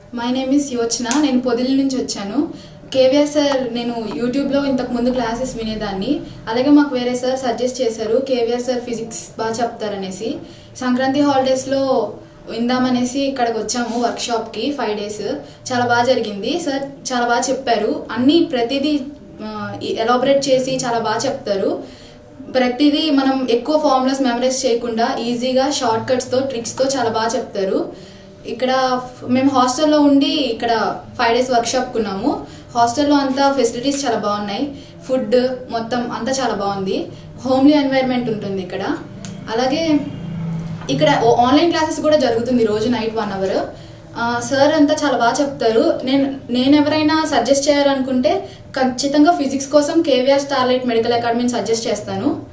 my name is యోచన నేను పొదిలి నుంచి వచ్చాను కేవీఆర్ సార్ నేను యూట్యూబ్లో ఇంతకు ముందు క్లాసెస్ వినేదాన్ని అలాగే మాకు వేరే సార్ సజెస్ట్ చేశారు కేవీఆర్ సార్ ఫిజిక్స్ బాగా చెప్తారనేసి సంక్రాంతి హాలిడేస్లో విందామనేసి ఇక్కడికి వచ్చాము వర్క్షాప్కి ఫైవ్ డేస్ చాలా బాగా జరిగింది సార్ చాలా బాగా చెప్పారు అన్నీ ప్రతిదీ ఎలాబరేట్ చేసి చాలా బాగా చెప్తారు ప్రతిదీ మనం ఎక్కువ ఫార్ములాస్ మెమరైజ్ చేయకుండా ఈజీగా షార్ట్ కట్స్తో ట్రిక్స్తో చాలా బాగా చెప్తారు ఇక్కడ మేము హాస్టల్లో ఉండి ఇక్కడ ఫైవ్ డేస్ వర్క్షాప్ కున్నాము హాస్టల్లో అంతా ఫెసిలిటీస్ చాలా బాగున్నాయి ఫుడ్ మొత్తం అంతా చాలా బాగుంది హోమ్లీ ఎన్వైర్న్మెంట్ ఉంటుంది ఇక్కడ అలాగే ఇక్కడ ఆన్లైన్ క్లాసెస్ కూడా జరుగుతుంది రోజు నైట్ వన్ అవర్ సార్ అంతా చాలా బాగా చెప్తారు నేను నేను ఎవరైనా సజెస్ట్ చేయాలనుకుంటే ఖచ్చితంగా ఫిజిక్స్ కోసం కేవీఆర్ స్టార్లైట్ మెడికల్ అకాడమీని సజెస్ట్ చేస్తాను